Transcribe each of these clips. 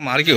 മാറിക്കോ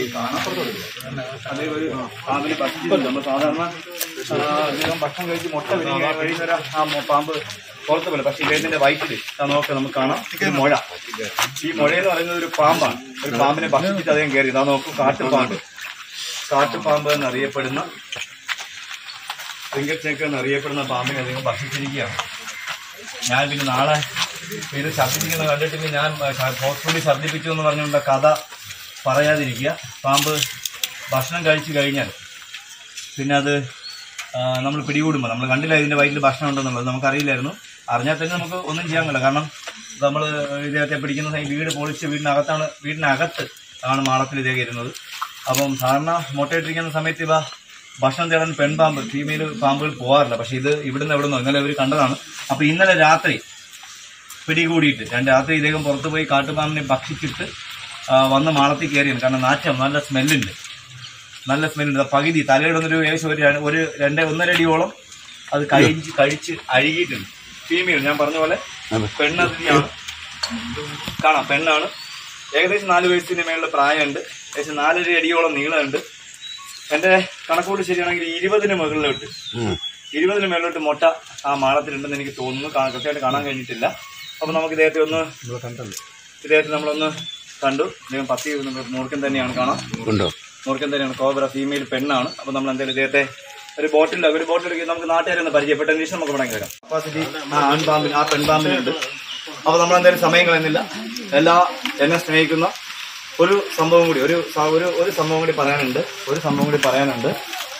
അതേ ഒരു പാമ്പിനെ ഭക്ഷിച്ചിട്ടുണ്ട് നമ്മൾ സാധാരണ ആ, അധികം ഭക്ഷണം കഴിച്ച് മുട്ട വിരിഞ്ഞ് കഴിയുന്ന ആ മൊ- പാമ്പ് പുറത്ത് പോലെ പക്ഷേ ഇദ്ദേഹത്തിന്റെ വയറ്റിൽ നോക്കാം നമുക്ക് കാണാം ഒരു മുഴ ഈ മുഴ എന്ന് പറയുന്നത് ഒരു പാമ്പാണ് ഒരു പാമ്പിനെ ഭക്ഷിച്ചിട്ട് അദ്ദേഹം കയറി ഇതാ നോക്കൂ കാട്ടുപാമ്പ് കാട്ടുപാമ്പ് എന്നറിയപ്പെടുന്ന റിങ്കച്ചേക്ക് എന്നറിയപ്പെടുന്ന പാമ്പിനെ അദ്ദേഹം ഭക്ഷിച്ചിരിക്കുകയാണ് ഞാൻ പിന്നെ നാളെ ഇത് ഛർദ്ദിക്കുന്നത് കണ്ടിട്ട് ഞാൻ ഹോസ്പിറ്റലിൽ ഛർദ്ദിപ്പിച്ചു എന്ന് പറഞ്ഞുകൊണ്ട് കഥ പറയാതിരിക്കുക പാമ്പ് ഭക്ഷണം കഴിച്ചു കഴിഞ്ഞാൽ പിന്നെ അത് നമ്മൾ പിടികൂടുമ്പോൾ നമ്മൾ കണ്ടില്ല ഇതിന്റെ വയറ്റിൽ ഭക്ഷണം ഉണ്ടെന്നുള്ളത് നമുക്കറിയില്ലായിരുന്നു അറിഞ്ഞാൽ തന്നെ നമുക്ക് ഒന്നും ചെയ്യാൻ കഴിയില്ല കാരണം നമ്മൾ ഇദ്ദേഹത്തെ പിടിക്കുന്ന സമയം വീട് പൊളിച്ച് വീടിനകത്താണ് വീടിനകത്ത് ആണ് മാളത്തിൽ ഇദ്ദേഹം ഇരുന്നത് അപ്പം സാധാരണ മുട്ടയിട്ടിരിക്കുന്ന സമയത്ത് ഇവ ഭക്ഷണം തേടാൻ പെൺപാമ്പ് ഫീമെയിൽ പാമ്പുകൾ പോകാറില്ല പക്ഷെ ഇത് ഇവിടുന്ന് എവിടെ നിന്നോ ഇന്നലെ അവർ കണ്ടതാണ് അപ്പൊ ഇന്നലെ രാത്രി പിടികൂടിയിട്ട് രണ്ട് രാത്രി ഇദ്ദേഹം പുറത്തു പോയി കാട്ടുപാമ്പിനെ ഭക്ഷിച്ചിട്ട് ആ, വന്ന് മാളത്തിൽ കയറിയാണ് കാരണം നാറ്റം നല്ല സ്മെല്ലുണ്ട് നല്ല സ്മെല്ലുണ്ട് പകുതി തലയുടെ ഒരു ഏകദേശം ഒരു ര- ഒരു രണ്ട് ഒന്നര അടിയോളം അത് കഴിച്ച് കഴിച്ച് അഴുകിയിട്ടുണ്ട് ഫീമെയിൽ ഞാൻ പറഞ്ഞ പോലെ പെണ്ണതിയാണ് കാണാം പെണ്ണാണ് ഏകദേശം നാല് വയസ്സിന് മേളിൽ പ്രായമുണ്ട് ഏകദേശം നാലര അടിയോളം നീളമുണ്ട് എന്റെ കണക്കൂട്ട് ശരിയാണെങ്കിൽ ഇരുപതിന് മുകളിലോട്ട് ഇരുപതിന് മേളിലോട്ട് മുട്ട ആ മാളത്തിലുണ്ടെന്ന് എനിക്ക് തോന്നുന്നു കാണാൻ കൃത്യമായിട്ട് കാണാൻ കഴിഞ്ഞിട്ടില്ല അപ്പൊ നമുക്ക് ഇദ്ദേഹത്തെ ഒന്ന് ഇദ്ദേഹത്തെ നമ്മളൊന്ന് കണ്ടു ഇദ്ദേഹം പത്തി മൂർക്കൻ തന്നെയാണ് കാണാം ഉണ്ടോ മൂർക്കൻ തന്നെയാണ് കോബ്ര ഫീമെയിൽ പെണ്ണാണ് അപ്പൊ നമ്മൾ എന്തായാലും ഇദ്ദേഹത്തെ ഒരു ബോട്ടിൽ ഒരു ബോട്ടിൽ നമുക്ക് നാട്ടുകാരെ ഒന്ന് പരിചയപ്പെട്ടതിന് ശേഷം നമുക്ക് മടങ്ങി വരാം കപ്പാസിറ്റി ആ ആൺപാമ്പിന് ആ പെൺപാമ്പിനുണ്ട് അപ്പൊ നമ്മൾ എന്തായാലും സമയം കളയുന്നില്ല എല്ലാ എന്നെ സ്നേഹിക്കുന്ന ഒരു സംഭവം കൂടി ഒരു സ- ഒരു ഒരു സംഭവം കൂടി പറയാനുണ്ട് ഒരു സംഭവം കൂടി പറയാനുണ്ട്